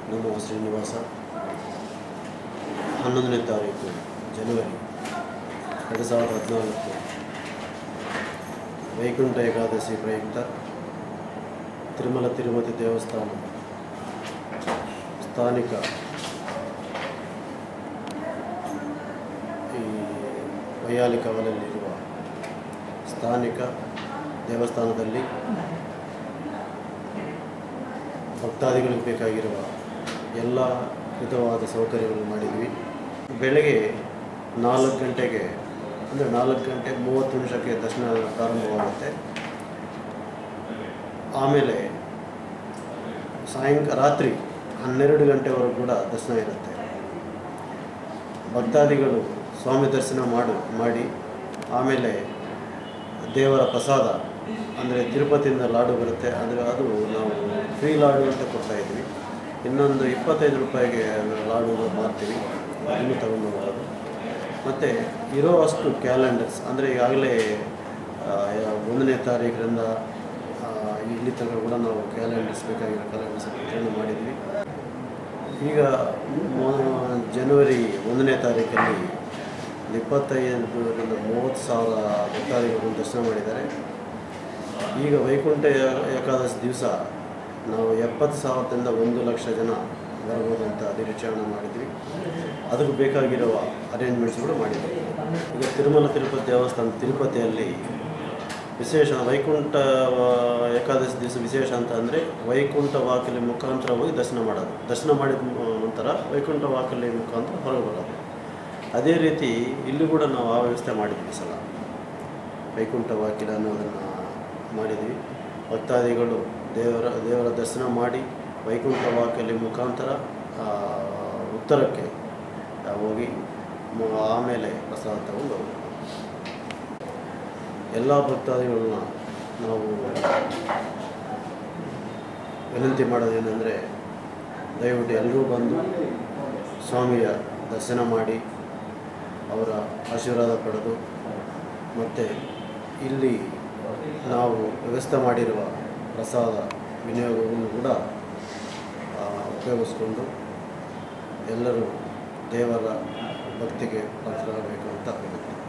ನಮ್ಮ ಶ್ರೀನಿವಾಸ ಹನ್ನೊಂದನೇ ತಾರೀಕು ಜನವರಿ ಎರಡು ಸಾವಿರದ ಹದಿನಾಲ್ಕು ವೈಕುಂಠ ಏಕಾದಶಿ ಪ್ರಯುಕ್ತ ತಿರುಮಲ ತಿರುಪತಿ ದೇವಸ್ಥಾನ ಸ್ಥಾನಿಕ ಈ ವೈಯಾಲಿ ಕವಲಲ್ಲಿರುವ ಸ್ಥಾನಿಕ ದೇವಸ್ಥಾನದಲ್ಲಿ ಭಕ್ತಾದಿಗಳಿಗೆ ಬೇಕಾಗಿರುವ ಎಲ್ಲ ವಿಧವಾದ ಸೌಕರ್ಯಗಳನ್ನು ಮಾಡಿದ್ವಿ ಬೆಳಗ್ಗೆ ನಾಲ್ಕು ಗಂಟೆಗೆ ಅಂದರೆ ನಾಲ್ಕು ಗಂಟೆ ಮೂವತ್ತು ನಿಮಿಷಕ್ಕೆ ದರ್ಶನ ಪ್ರಾರಂಭವಾಗುತ್ತೆ ಆಮೇಲೆ ಸಾಯಂಕಾಲ ರಾತ್ರಿ ಹನ್ನೆರಡು ಗಂಟೆವರೆಗೂ ಕೂಡ ದರ್ಶನ ಇರುತ್ತೆ ಭಕ್ತಾದಿಗಳು ಸ್ವಾಮಿ ದರ್ಶನ ಮಾಡು ಮಾಡಿ ಆಮೇಲೆ ದೇವರ ಪ್ರಸಾದ ಅಂದರೆ ತಿರುಪತಿಯಿಂದ ಲಾಡು ಬರುತ್ತೆ ಅಂದರೆ ಅದು ನಾವು ಫ್ರೀ ಲಾಡು ಅಂತ ಕೊಡ್ತಾ ಇದ್ವಿ ಇನ್ನೊಂದು ಇಪ್ಪತ್ತೈದು ರೂಪಾಯಿಗೆ ಲಾಡು ಮಾರ್ತೀವಿ ಅದನ್ನು ತಗೊಂಡು ಹೋಗೋದು ಮತ್ತು ಇರೋ ಅಷ್ಟು ಕ್ಯಾಲೆಂಡರ್ಸ್ ಅಂದರೆ ಈಗಾಗಲೇ ಆ, ಯಾ- ಒಂದನೇ ತಾರೀಕರಿಂದ ಆ, ಇಲ್ಲಿ ತನಕ ಕೂಡ ನಾವು ಕ್ಯಾಲೆಂಡರ್ಸ್ ಬೇಕಾಗಿರೋ ಕ್ಯಾಲೆಂಡರ್ಸ್ ವಿತರಣೆ ಮಾಡಿದ್ವಿ ಈಗ ಮೊ- ಜನವರಿ ಒಂದನೇ ತಾರೀಕಲ್ಲಿ ಒಂದು ಇಪ್ಪತ್ತೈದರಿಂದ ಮೂವತ್ತು ಸಾವಿರ ಭಕ್ತಾದಿಗಳು ದರ್ಶನ ಮಾಡಿದ್ದಾರೆ ಈಗ ವೈಕುಂಠ ಏ- ಏಕಾದಶಿ ದಿವಸ ನಾವು ಎಪ್ಪತ್ತು ಸಾವಿರದಿಂದ ಒಂದು ಲಕ್ಷ ಜನ ಬರ್ಬೋದು ಅಂತ ನಿರೀಕ್ಷಣೆ ಮಾಡಿದ್ವಿ ಅದಕ್ಕೆ ಬೇಕಾಗಿರುವ ಅರೇಂಜ್ಮೆಂಟ್ಸ್ಗಳು ಮಾಡಿದ್ವಿ ಈಗ ತಿರುಮಲ ತಿರುಪತಿ ದೇವಸ್ಥಾನ ತಿರುಪತಿಯಲ್ಲಿ ವಿಶೇಷ ವೈಕುಂಠ ಆ, ಏಕಾದಶಿ ದಿವಸ ವಿಶೇಷ ಅಂತ ಅಂದರೆ ವೈಕುಂಠ ವಾಕಲಿ ಮುಖಾಂತರ ಹೋಗಿ ದರ್ಶನ ಮಾಡೋದು ದರ್ಶನ ಮಾಡಿದ ಮ- ನಂತರ ವೈಕುಂಠ ವಾಕಲಿ ಮುಖಾಂತರ ಹೊರಗೆ ಬರೋದು ಅದೇ ರೀತಿ ಇಲ್ಲಿ ಕೂಡ ನಾವು ಆ ವ್ಯವಸ್ಥೆ ಮಾಡಿದ್ವಿ ಈ ಸಲ ವೈಕುಂಠ ವಾಕಿಲ ಅನ್ನೋದನ್ನು ಮಾಡಿದ್ವಿ ಭಕ್ತಾದಿಗಳು ದೇವರ ದೇವರ ದರ್ಶನ ಮಾಡಿ ವೈಕುಂಠ ವಾಕಲಿ ಮುಖಾಂತರ ಆ, ಉತ್ತರಕ್ಕೆ ಆ, ಹೋಗಿ ಮ- ಆಮೇಲೆ ಪ್ರಸಾದ ತಗೊಂಡು ಹೋಗ್ಬೇಕು. ಎಲ್ಲ ಭಕ್ತಾದಿಗಳನ್ನ ನಾವು ವಿನಂತಿ ಮಾಡೋದೇನೆಂದರೆ ದಯವಿಟ್ಟು ಎಲ್ಲರೂ ಬಂದು ಸ್ವಾಮಿಯ ದರ್ಶನ ಮಾಡಿ ಅವರ ಆಶೀರ್ವಾದ ಪಡೆದು ಮತ್ತು ಇಲ್ಲಿ ನಾವು ವ್ಯವಸ್ಥೆ ಮಾಡಿರುವ ಪ್ರಸಾದ ವಿನಿಯೋಗವನ್ನು ಕೂಡ ಆ, ಉಪಯೋಗಿಸ್ಕೊಂಡು ಎಲ್ಲರೂ ದೇವರ ಭಕ್ತಿಗೆ ಪಾತ್ರರಾಗಬೇಕು ಅಂತ ವಿನಂತಿ